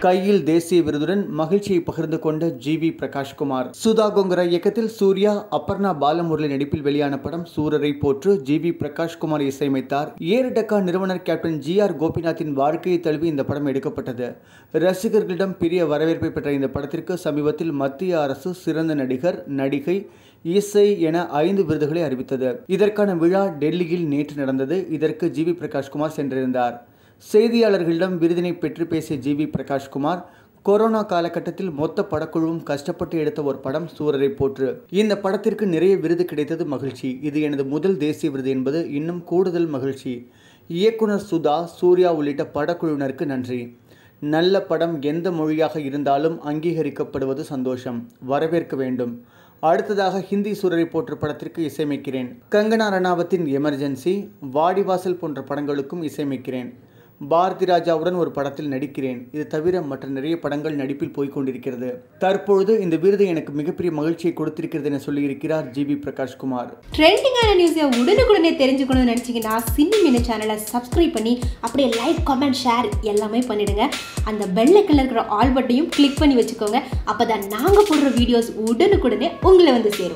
கையில் தேசிய விருதுடன் மகிழ்ச்சியை பகிர்ந்து கொண்ட ஜி வி பிரகாஷ்குமார் சுதா கொங்கரா இயக்கத்தில் சூர்யா அபர்ணா பாலமுரளி நடிப்பில் வெளியான படம் சூரரை போற்று ஜி வி பிரகாஷ்குமார் இசையமைத்தார் ஏர் டக்கா நிறுவனர் கேப்டன் ஜி ஆர் கோபிநாத்தின் வாழ்க்கையை தழுவி இந்த படம் எடுக்கப்பட்டது ரசிகர்களிடம் பெரிய வரவேற்பை பெற்ற இந்த படத்திற்கு சமீபத்தில் மத்திய அரசு சிறந்த நடிகர் நடிகை இசை என ஐந்து விருதுகளை அறிவித்தது இதற்கான விழா டெல்லியில் நேற்று நடந்தது இதற்கு ஜி வி பிரகாஷ்குமார் சென்றிருந்தார் செய்தியாளர்களிடம் விருதினை பெற்று பேசிய ஜி வி பிரகாஷ்குமார் கொரோனா காலகட்டத்தில் மொத்த படக்குழுவும் கஷ்டப்பட்டு எடுத்த ஒரு படம் சூரரை போற்று இந்த படத்திற்கு நிறைய விருது கிடைத்தது மகிழ்ச்சி இது எனது முதல் தேசிய விருது என்பது இன்னும் கூடுதல் மகிழ்ச்சி இயக்குனர் சுதா சூர்யா உள்ளிட்ட படக்குழுவினருக்கு நன்றி நல்ல படம் எந்த மொழியாக இருந்தாலும் அங்கீகரிக்கப்படுவது சந்தோஷம் வரவேற்க வேண்டும் அடுத்ததாக ஹிந்தி சூரரை போற்று படத்திற்கு இசையமைக்கிறேன் கங்கனா ரணாவத்தின் எமர்ஜென்சி வாடிவாசல் போன்ற படங்களுக்கும் இசையமைக்கிறேன் பாரதி ராஜாவுடன் ஒரு படத்தில் நடிக்கிறேன் இது தவிர மற்ற நிறைய படங்கள் நடிப்பில் போய்க்கொண்டிருக்கிறது தற்பொழுது இந்த விருது எனக்கு மிகப்பெரிய மகிழ்ச்சியை கொடுத்திருக்கிறது என சொல்லியிருக்கிறார் ஜி வி பிரகாஷ்குமார் ட்ரெண்டிங்கான நியூஸை உடனுக்குடனே தெரிஞ்சுக்கணும்னு நினச்சிங்கன்னா சினி மீன சேனலை சப்ஸ்கிரைப் பண்ணி அப்படியே லைக் கமெண்ட் ஷேர் எல்லாமே பண்ணிடுங்க அந்த பெல் ஐக்கனில் இருக்கிற ஆல் பட்டையும் கிளிக் பண்ணி வச்சுக்கோங்க அப்போ தான் நாங்கள் போடுற வீடியோஸ் உடனுக்குடனே உங்களை வந்து சேரும்